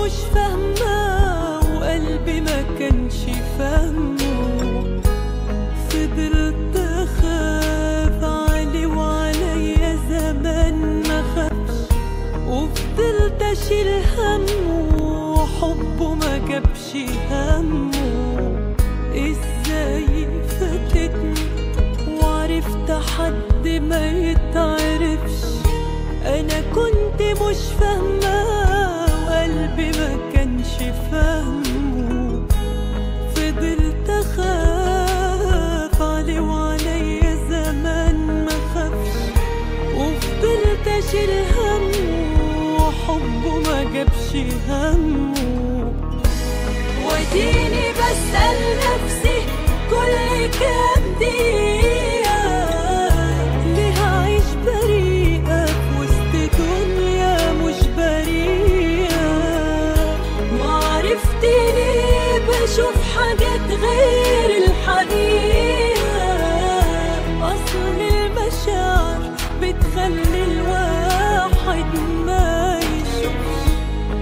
مش فاهمة وقلبي ما كانش فاهمه فضلت أخاف عليه وعليا زمان ما خافش وفضلت أشيل همه وحبه ما جابش همه ازاي فاتتني وعرفت حد ما يتعرفش انا كنت مش فاهمة وقلبي ما كانش فاهمه فضلت اخاف عليه وعليا زمان ما خافش وفضلت اشيل همه وحبه ما جابش همه وديني بسأل نفسي كل كام دقيقة ليه أعيش بريئة في وسط دنيا مش بريئة وعرفت ليه بشوف حاجات غير الحقيقة أصل المشاعر بتخلي الواحد ما يشوفش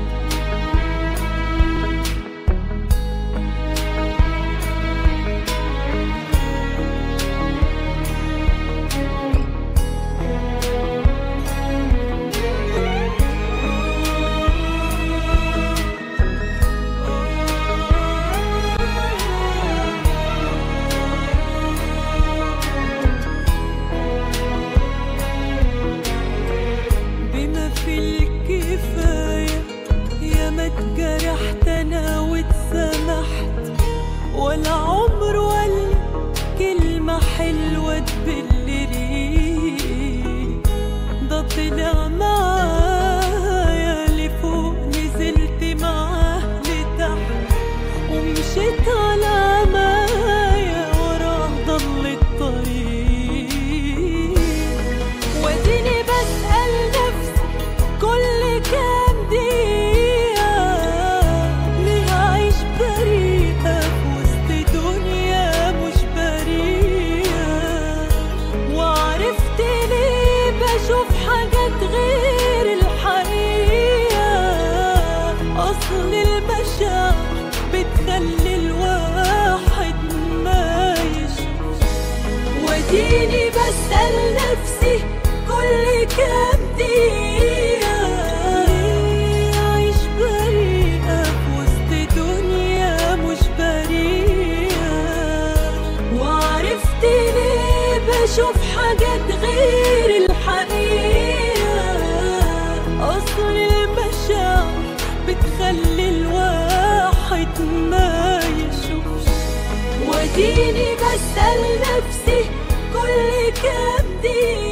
بما في الكفاية يا ما اتجرحت انا واتسامحت ولا عمر ولا كلمة حلوة تبل ريق ده طلع معايا لفوق نزلت معاه لتحت ومشيت على مايا وراه ضل الطريق واديني بسأل نفسي كل كام دقيقة ليه أعيش بريئة في وسط دنيا مش بريئة وعرفت ليه بشوف حاجات غير الحقيقة أصل المشاعر بتخلي الواحد ما يشوفش وديني بسأل نفسي كل كام دقيقة ليه أعيش بريئة في وسط دنيا مش بريئة وعرفت ليه بشوف حاجات غير الحقيقة أصل المشاعر بتخلي الواحد ما يشوفش وديني بسأل نفسي كل كام دقيقة